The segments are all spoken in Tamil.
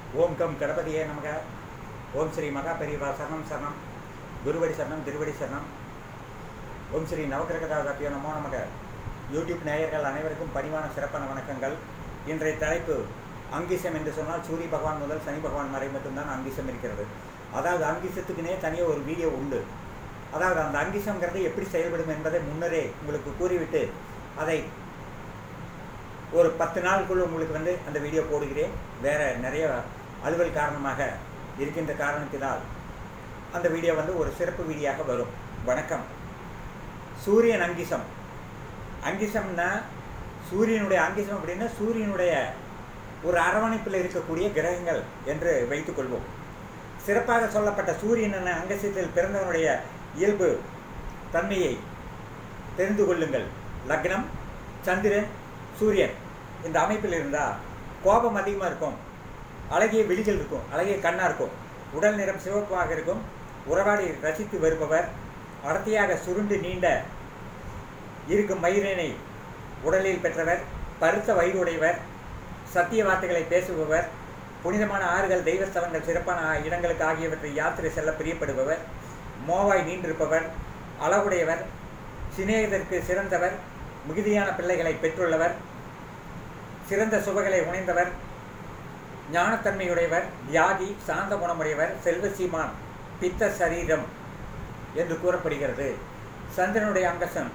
ஓம் கம் கணபதியே நமக ஓம் ஸ்ரீ மகா பெரியவா சரணம் சரணம் குருவடி சரணம் திருவடி சரணம் ஓம் ஸ்ரீ நவகிரகதாபியோ நமோ நமக யூடியூப் நேயர்கள் அனைவருக்கும் பணிவான சிறப்பான வணக்கங்கள் இன்றைய தலைப்பு அங்கிசம் என்று சொன்னால் சூரிய பகவான் முதல் சனி பகவான் வரை மட்டும்தான் அங்கிசம் இருக்கிறது அதாவது அங்கிசத்துக்குனே தனியாக ஒரு வீடியோ உண்டு அதாவது அந்த அங்கிசம்ங்கிறது எப்படி செயல்படும் என்பதை முன்னரே உங்களுக்கு கூறிவிட்டு அதை ஒரு பத்து நாளுக்குள்ள உங்களுக்கு வந்து அந்த வீடியோ போடுகிறேன் வேற நிறைய அலுவல் காரணமாக இருக்கின்ற காரணத்தினால் அந்த வீடியோ வந்து ஒரு சிறப்பு வீடியோவாக வரும் வணக்கம் சூரியன் அங்கிசம் அங்கிசம்னா சூரியனுடைய அங்கிசம் அப்படின்னா சூரியனுடைய ஒரு அரவணைப்பில் இருக்கக்கூடிய கிரகங்கள் என்று வைத்துக்கொள்வோம் சிறப்பாக சொல்லப்பட்ட சூரியன் என அங்கசத்தில் பிறந்தவனுடைய இயல்பு தன்மையை தெரிந்து கொள்ளுங்கள் லக்னம் சந்திரன் சூரியன் இந்த அமைப்பில் இருந்தால் கோபம் அதிகமாக இருக்கும் அழகிய விழிகள் இருக்கும் அழகிய கண்ணாக இருக்கும் உடல் நிறம் சிவப்பாக இருக்கும் உறவாடி ரசித்து வருபவர் அடர்த்தியாக சுருண்டு நீண்ட இருக்கும் மயிரினை உடலில் பெற்றவர் பருத்த வயிறுடையவர் சத்திய வார்த்தைகளை பேசுபவர் புனிதமான ஆறுகள் தெய்வஸ்தலங்கள் சிறப்பான இடங்களுக்கு ஆகியவற்றை யாத்திரை செல்ல பிரியப்படுபவர் மோவாய் நீண்டிருப்பவர் அளவுடையவர் சிநேகத்திற்கு சிறந்தவர் மிகுதியான பிள்ளைகளை பெற்றுள்ளவர் சிறந்த சுவைகளை உணைந்தவர் ஞானத்தன்மையுடையவர் தியாகி சாந்த குணமுடையவர் செல்வ சீமான் பித்த சரீரம் என்று கூறப்படுகிறது சந்திரனுடைய அங்கசம்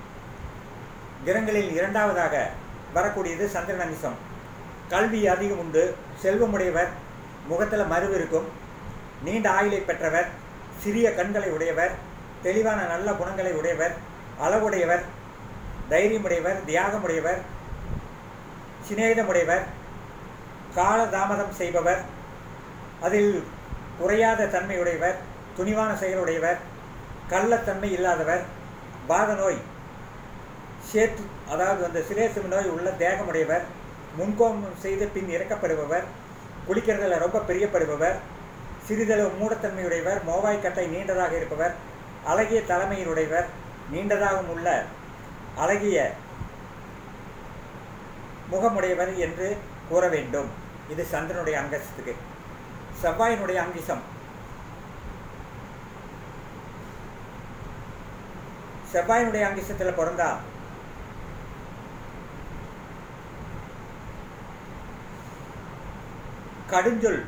கிரகங்களில் இரண்டாவதாக வரக்கூடியது சந்திரன் அங்கிசம் கல்வி அதிகம் உண்டு செல்வமுடையவர் முகத்தில் மருவு இருக்கும் நீண்ட ஆயுளை பெற்றவர் சிறிய கண்களை உடையவர் தெளிவான நல்ல குணங்களை உடையவர் அளவுடையவர் தைரியமுடையவர் தியாகமுடையவர் சிநேகமுடையவர் கால தாமதம் செய்பவர் அதில் குறையாத தன்மையுடையவர் துணிவான செயலுடையவர் கள்ளத்தன்மை இல்லாதவர் பாத நோய் சேத்து அதாவது அந்த சிலேசும நோய் உள்ள தேகமுடையவர் முன்கோபம் செய்து பின் இறக்கப்படுபவர் குளிக்கிறதில் ரொம்ப பிரியப்படுபவர் சிறிதளவு மூடத்தன்மையுடையவர் மோவாய்க்கட்டை நீண்டதாக இருப்பவர் அழகிய தலைமையினுடையவர் நீண்டதாகவும் உள்ள அழகிய முகமுடையவர் என்று கூற வேண்டும் இது சந்திரனுடைய அங்கசத்துக்கு செவ்வாயினுடைய அங்கிசம் செவ்வாயினுடைய அங்கிசத்தில் பிறந்தா கடுஞ்சொல்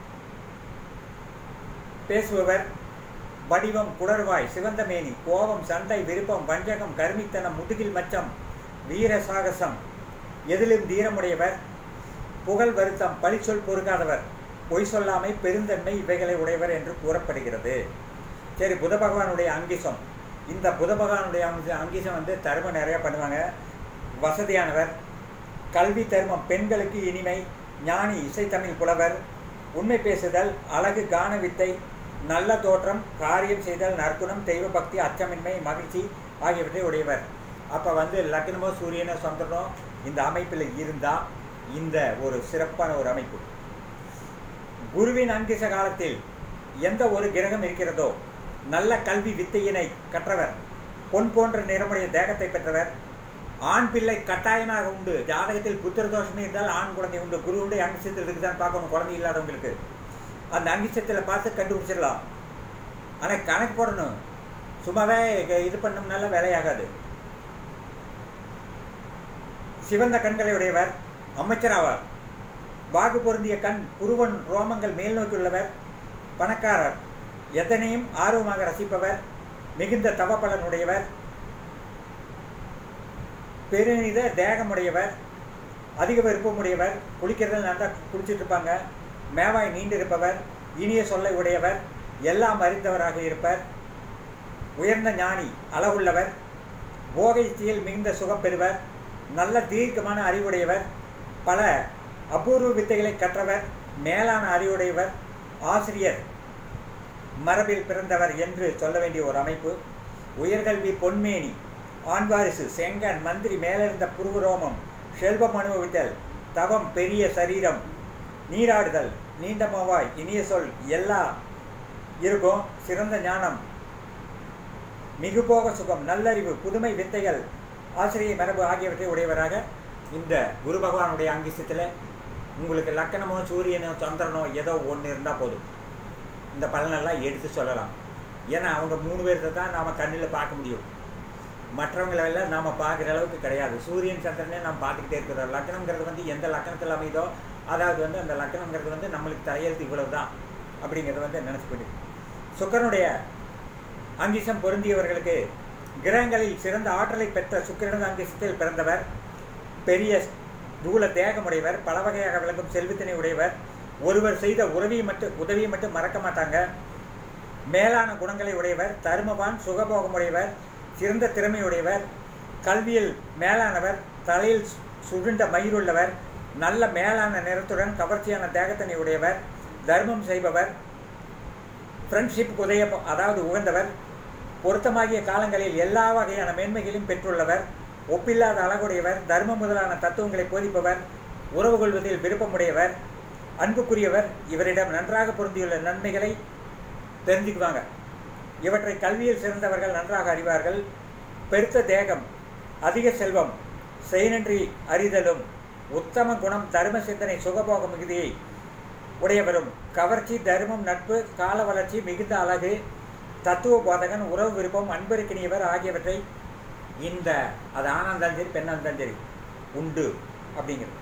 பேசுபவர் வடிவம் குடர்வாய் சிவந்த மேனி கோபம் சண்டை விருப்பம் வஞ்சகம் கருமித்தனம் முதுகில் மச்சம் வீர சாகசம் எதிலும் தீரமுடையவர் புகழ் வருத்தம் பழிச்சொல் பொறுக்காதவர் பொய் சொல்லாமை பெருந்தன்மை இவைகளை உடையவர் என்று கூறப்படுகிறது சரி புத பகவானுடைய அங்கிசம் இந்த புத பகவானுடைய அங்கிசம் வந்து தர்மம் நிறையா பண்ணுவாங்க வசதியானவர் கல்வி தர்மம் பெண்களுக்கு இனிமை ஞானி இசைத்தமிழ் புலவர் உண்மை பேசுதல் அழகு கான வித்தை நல்ல தோற்றம் காரியம் செய்தல் நற்குணம் தெய்வ பக்தி அச்சமின்மை மகிழ்ச்சி ஆகியவற்றை உடையவர் அப்போ வந்து லக்னமோ சூரியனோ சந்திரனோ இந்த அமைப்பில் இருந்தால் இந்த ஒரு சிறப்பான ஒரு அமைப்பு குருவின் அங்கிச காலத்தில் எந்த ஒரு கிரகம் இருக்கிறதோ நல்ல கல்வி வித்தையினை கற்றவர் பொன் போன்ற நிறமுடைய தேகத்தை பெற்றவர் ஆண் பிள்ளை கட்டாயமாக உண்டு ஜாதகத்தில் புத்திர தோஷமே இருந்தால் ஆண் குழந்தை உண்டு குருவுடைய அங்கிசத்தில் இருக்குதான் பார்க்கணும் குழந்தை இல்லாதவங்களுக்கு அந்த அங்கிசத்தில் பார்த்து கண்டுபிடிச்சிடலாம் ஆனால் கணக்கு போடணும் சும்மாவே இது பண்ணோம்னால வேலையாகாது சிவந்த கண்களை உடையவர் அமைச்சராவார் வாகு பொருந்திய கண் புருவன் ரோமங்கள் மேல் நோக்கியுள்ளவர் பணக்காரர் எதனையும் ஆர்வமாக ரசிப்பவர் மிகுந்த தவப்பலனுடையவர் பெருநித தேகமுடையவர் அதிக விருப்பமுடையவர் குளிக்கிறதில் நல்லா குளிச்சுட்டு இருப்பாங்க மேவாய் நீண்டிருப்பவர் இனிய சொல்லை உடையவர் எல்லாம் அறிந்தவராக இருப்பர் உயர்ந்த ஞானி அளவுள்ளவர் போகைச்சியில் மிகுந்த சுகம் பெறுவர் நல்ல தீர்க்கமான அறிவுடையவர் பல அபூர்வ வித்தைகளை கற்றவர் மேலான அறிவுடையவர் ஆசிரியர் மரபில் பிறந்தவர் என்று சொல்ல வேண்டிய ஒரு அமைப்பு உயர்கல்வி பொன்மேனி ஆண்வாரிசு செங்கன் மந்திரி மேலிருந்த புருவரோமம் செல்வம் அனுபவித்தல் தவம் பெரிய சரீரம் நீராடுதல் நீண்ட மோவாய் இனிய சொல் எல்லாம் இருக்கும் சிறந்த ஞானம் மிகுபோக சுகம் நல்லறிவு புதுமை வித்தைகள் ஆசிரிய மரபு ஆகியவற்றை உடையவராக இந்த குரு பகவானுடைய அங்கிசத்தில் உங்களுக்கு லக்கணமோ சூரியனோ சந்திரனோ ஏதோ ஒன்று இருந்தால் போதும் இந்த பலனெல்லாம் எடுத்து சொல்லலாம் ஏன்னா அவங்க மூணு பேர்த்த தான் நாம் கண்ணில் பார்க்க முடியும் மற்றவங்களெல்லாம் நாம் பார்க்குற அளவுக்கு கிடையாது சூரியன் சந்திரனே நாம் பார்த்துக்கிட்டே இருக்கிறோம் லக்கணங்கிறது வந்து எந்த லக்கணத்தில் அமைதோ அதாவது வந்து அந்த லக்கணங்கிறது வந்து நம்மளுக்கு தலையெழுத்து இவ்வளவு தான் அப்படிங்கிறத வந்து நினச்சிக்கிட்டு சுக்கரனுடைய அங்கிசம் பொருந்தியவர்களுக்கு கிரகங்களில் சிறந்த ஆற்றலை பெற்ற சுக்கிரனது அங்கிசத்தில் பிறந்தவர் பெரிய தூல தேகமுடையவர் பல வகையாக விளங்கும் செல்வத்தினை உடையவர் ஒருவர் செய்த உறவியை மட்டும் உதவியை மட்டும் மறக்க மாட்டாங்க மேலான குணங்களை உடையவர் தருமவான் சுகபோகமுடையவர் சிறந்த திறமையுடையவர் கல்வியில் மேலானவர் தலையில் சுருண்ட மயிருள்ளவர் நல்ல மேலான நிறத்துடன் கவர்ச்சியான தேகத்தினை உடையவர் தர்மம் செய்பவர் ஃப்ரெண்ட்ஷிப் உதய அதாவது உகந்தவர் பொருத்தமாகிய காலங்களில் எல்லா வகையான மேன்மைகளையும் பெற்றுள்ளவர் ஒப்பில்லாத அழகுடையவர் தர்மம் முதலான தத்துவங்களை போதிப்பவர் உறவு கொள்வதில் விருப்பமுடையவர் அன்புக்குரியவர் இவரிடம் நன்றாக பொருந்தியுள்ள நன்மைகளை தெரிஞ்சுக்குவாங்க இவற்றை கல்வியில் சிறந்தவர்கள் நன்றாக அறிவார்கள் பெருத்த தேகம் அதிக செல்வம் செயனின்றி அறிதலும் உத்தம குணம் தர்ம சிந்தனை சுகபோக மிகுதியை உடையவரும் கவர்ச்சி தர்மம் நட்பு கால வளர்ச்சி மிகுந்த அழகு தத்துவ போதகன் உறவு விருப்பம் அன்பருக்கினியவர் ஆகியவற்றை இந்த அது ஆணாக இருந்தாலும் சரி பெண்ணாக இருந்தாலும் சரி உண்டு அப்படிங்கிறது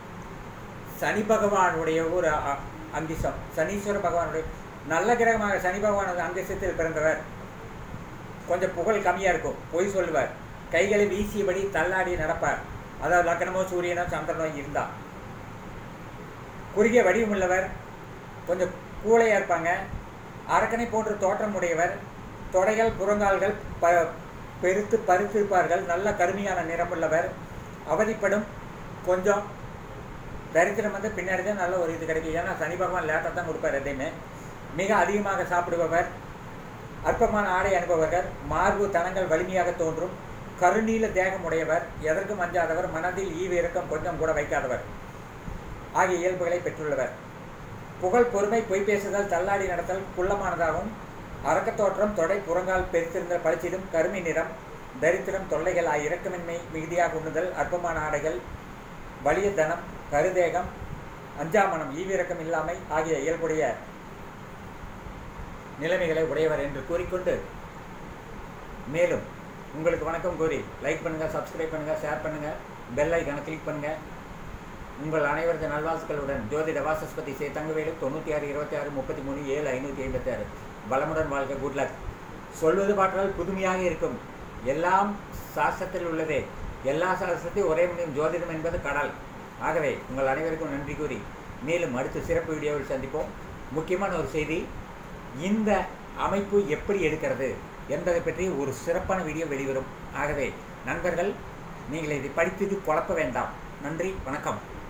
சனி பகவானுடைய ஒரு அ- அங்கிசம் சனீஸ்வர பகவானுடைய நல்ல கிரகமாக சனி பகவானது அங்கிசத்தில் பிறந்தவர் கொஞ்சம் புகழ் கம்மியாக இருக்கும் பொய் சொல்லுவார் கைகளை வீசியபடி தள்ளாடி நடப்பார் அதாவது லக்கணமோ சூரியனோ சந்திரனோ இருந்தா குறுகிய வடிவமுள்ளவர் கொஞ்சம் கூளையாக இருப்பாங்க அரக்கனை போன்ற தோற்றம் உடையவர் தொடைகள் புறங்கால்கள் ப பெருத்து பருத்திருப்பார்கள் நல்ல கருமையான நிறமுள்ளவர் அவதிப்படும் கொஞ்சம் தரித்திரம் வந்து பின்னாடி தான் நல்ல ஒரு இது கிடைக்கும் ஏன்னா சனி பகவான் லேட்டாக தான் கொடுப்பார் எதையுமே மிக அதிகமாக சாப்பிடுபவர் அற்பமான ஆடை அனுபவர்கள் மார்பு தனங்கள் வலிமையாக தோன்றும் கருநீல தேகம் உடையவர் எதற்கும் அஞ்சாதவர் மனதில் ஈவு இறக்கம் கொஞ்சம் கூட வைக்காதவர் ஆகிய இயல்புகளை பெற்றுள்ளவர் புகழ் பொறுமை பொய் பேசுதல் தள்ளாடி நடத்தல் குள்ளமானதாகவும் அரக்கத்தோற்றம் தொடை புறங்கால் பெருத்திருந்த பளிச்சிடும் கருமை நிறம் தரித்திரம் தொல்லைகள் ஆகிய இரக்கமின்மை மிகுதியாக உண்ணுதல் அற்பமான ஆடைகள் வலிய தனம் கருதேகம் அஞ்சாமனம் ஈவிரக்கம் இல்லாமை ஆகிய இயல்புடைய நிலைமைகளை உடையவர் என்று கூறிக்கொண்டு மேலும் உங்களுக்கு வணக்கம் கூறி லைக் பண்ணுங்கள் சப்ஸ்கிரைப் பண்ணுங்கள் ஷேர் பண்ணுங்கள் பெல் ஐக்கானை கிளிக் பண்ணுங்கள் உங்கள் அனைவரது நல்வாழ்த்துக்களுடன் ஜோதிட வாசஸ்பதி சே தங்கவேலு தொண்ணூற்றி ஆறு இருபத்தி ஆறு முப்பத்தி மூணு ஏழு ஐநூற்றி ஐம்பத்தி ஆறு வளமுடன் வாழ்க குட் லக் சொல்வது பாற்றால் புதுமையாக இருக்கும் எல்லாம் சாஸ்திரத்தில் உள்ளதே எல்லா சாஸ்திரத்தையும் ஒரே முடியும் ஜோதிடம் என்பது கடல் ஆகவே உங்கள் அனைவருக்கும் நன்றி கூறி மேலும் அடுத்த சிறப்பு வீடியோவில் சந்திப்போம் முக்கியமான ஒரு செய்தி இந்த அமைப்பு எப்படி எடுக்கிறது என்பதை பற்றி ஒரு சிறப்பான வீடியோ வெளிவரும் ஆகவே நண்பர்கள் நீங்கள் இதை படித்தது குழப்ப வேண்டாம் நன்றி வணக்கம்